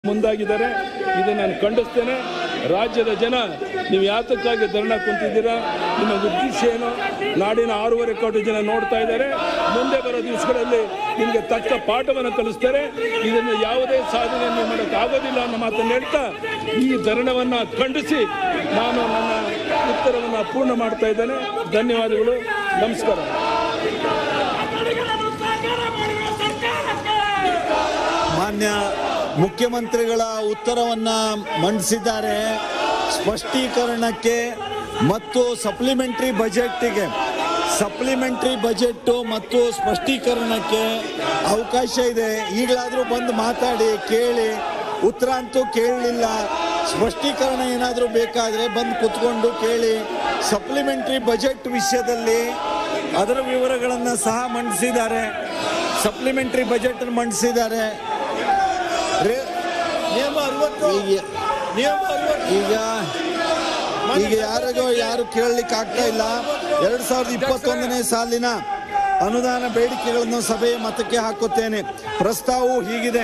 ಮುಂದಾಗಿದ್ದಾರೆ ಇದನ್ನು ನಾನು ಖಂಡಿಸ್ತೇನೆ ರಾಜ್ಯದ ಜನ ನೀವು ಯಾತಕ್ಕಾಗಿ ಧರಣ ಕುಂತಿದ್ದೀರಾ ನಿಮ್ಮ ಉದ್ದೇಶ ಏನು ನಾಡಿನ ಆರೂವರೆ ಕೋಟಿ ಜನ ನೋಡ್ತಾ ಇದ್ದಾರೆ ಮುಂದೆ ಬರೋ ದಿವಸಗಳಲ್ಲಿ ನಿಮಗೆ ತಕ್ಕ ಪಾಠವನ್ನು ಕಲಿಸ್ತಾರೆ ಇದನ್ನು ಯಾವುದೇ ಸಾಧನೆ ನೀವು ಮಾಡೋಕ್ಕಾಗೋದಿಲ್ಲ ಅನ್ನೋ ಮಾತನ್ನು ಹೇಳ್ತಾ ಈ ಧರಣವನ್ನು ಖಂಡಿಸಿ ನಾನು ನನ್ನ ಉತ್ತರವನ್ನು ಪೂರ್ಣ ಮಾಡ್ತಾ ಇದ್ದೇನೆ ಧನ್ಯವಾದಗಳು ನಮಸ್ಕಾರ ಕನ್ನಡಿಗರನ್ನು ಸಾಕಾರ ಮಾಡುವ ಸರ್ಕಾರಕ್ಕೆ ಮಾನ್ಯ ಮುಖ್ಯಮಂತ್ರಿಗಳ ಉತ್ತರವನ್ನ ಮಂಡಿಸಿದ್ದಾರೆ ಸ್ಪಷ್ಟೀಕರಣಕ್ಕೆ ಮತ್ತು ಸಪ್ಲಿಮೆಂಟ್ರಿ ಬಜೆಟ್ಗೆ ಸಪ್ಲಿಮೆಂಟ್ರಿ ಬಜೆಟ್ಟು ಮತ್ತು ಸ್ಪಷ್ಟೀಕರಣಕ್ಕೆ ಅವಕಾಶ ಇದೆ ಈಗಲಾದರೂ ಬಂದು ಮಾತಾಡಿ ಕೇಳಿ ಉತ್ತರ ಅಂತೂ ಕೇಳಲಿಲ್ಲ ಸ್ಪಷ್ಟೀಕರಣ ಏನಾದರೂ ಬೇಕಾದರೆ ಬಂದು ಕುತ್ಕೊಂಡು ಕೇಳಿ ಸಪ್ಲಿಮೆಂಟ್ರಿ ಬಜೆಟ್ ವಿಷಯದಲ್ಲಿ ಅದರ ವಿವರಗಳನ್ನು ಸಹ ಮಂಡಿಸಿದ್ದಾರೆ ಸಪ್ಲಿಮೆಂಟ್ರಿ ಬಜೆಟ್ ಮಂಡಿಸಿದ್ದಾರೆ ರೇ- ನಿಯಮ ಅರವತ್ತು ಈಗ ನಿಯಮ ಅರವತ್ತು ಈಗ ಈಗ ಯಾರಿಗೋ ಯಾರು ಕೇಳಲಿಕ್ಕೆ ಆಗ್ತಾ ಇಲ್ಲ ಎರಡ್ ಸಾವಿರದ ಇಪ್ಪತ್ತೊಂದನೇ ಸಾಲಿನ ಅನುದಾನ ಬೇಡಿಕೆಗಳನ್ನು ಸಭೆಯ ಮತಕ್ಕೆ ಹಾಕುತ್ತೇನೆ ಪ್ರಸ್ತಾವವು ಹೀಗಿದೆ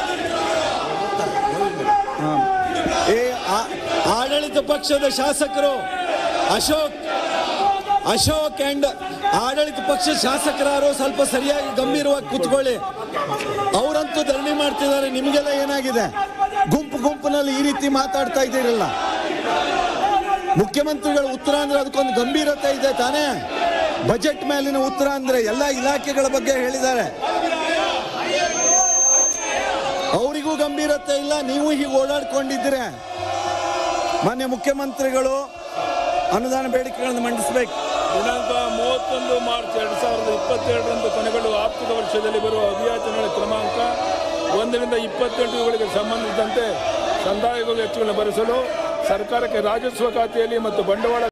ಹಾ. ಏ ಆ- ಆಡಳಿತ ಪಕ್ಷದ ಶಾಸಕರು ಅಶೋಕ್ ಅಶೋಕ್ ಅಂಡ್ ಆಡಳಿತ ಪಕ್ಷ ಶಾಸಕರಾರು ಸ್ವಲ್ಪ ಸರಿಯಾಗಿ ಗಂಭೀರವಾಗಿ ಕೂತ್ಕೊಳ್ಳಿ ಅವರಂತೂ ಧರಣಿ ಮಾಡ್ತಿದ್ದಾರೆ ನಿಮಗೆಲ್ಲ ಏನಾಗಿದೆ ಗುಂಪು ಗುಂಪಿನಲ್ಲಿ ಈ ರೀತಿ ಮಾತಾಡ್ತಾ ಇದ್ದೀರಲ್ಲ ಮುಖ್ಯಮಂತ್ರಿಗಳ ಉತ್ತರ ಅಂದ್ರೆ ಅದಕ್ಕೊಂದು ಗಂಭೀರತೆ ಇದೆ ತಾನೇ ಬಜೆಟ್ ಮೇಲಿನ ಉತ್ತರ ಅಂದ್ರೆ ಎಲ್ಲ ಇಲಾಖೆಗಳ ಬಗ್ಗೆ ಹೇಳಿದ್ದಾರೆ ಅವರಿಗೂ ಗಂಭೀರತೆ ಇಲ್ಲ ನೀವು ಹೀಗೆ ಓಡಾಡ್ಕೊಂಡಿದ್ದೀರ ಮಾನ್ಯ ಮುಖ್ಯಮಂತ್ರಿಗಳು ಅನುದಾನ ಬೇಡಿಕೆಗಳನ್ನು ಮಂಡಿಸಬೇಕು ದಿನಾಂಕ ಮೂವತ್ತೊಂದು ಮಾರ್ಚ್ ಎರಡು ಸಾವಿರದ ಇಪ್ಪತ್ತೆರಡರಂದು ಕೊನೆಗೊಳ್ಳುವ ಆರ್ಥಿಕ ವರ್ಷದಲ್ಲಿ ಬರುವ ಅಭಿಯಾಚನೆಗಳ ಕ್ರಮಾಂಕ ಒಂದರಿಂದ ಇಪ್ಪತ್ತೆಂಟುಗಳಿಗೆ ಸಂಬಂಧಿಸಿದಂತೆ ಸಂದಾಯಗಳು ವೆಚ್ಚಗಳನ್ನು ಭರಿಸಲು ಸರ್ಕಾರಕ್ಕೆ ರಾಜಸ್ವ ಖಾತೆಯಲ್ಲಿ ಮತ್ತು ಬಂಡವಾಳ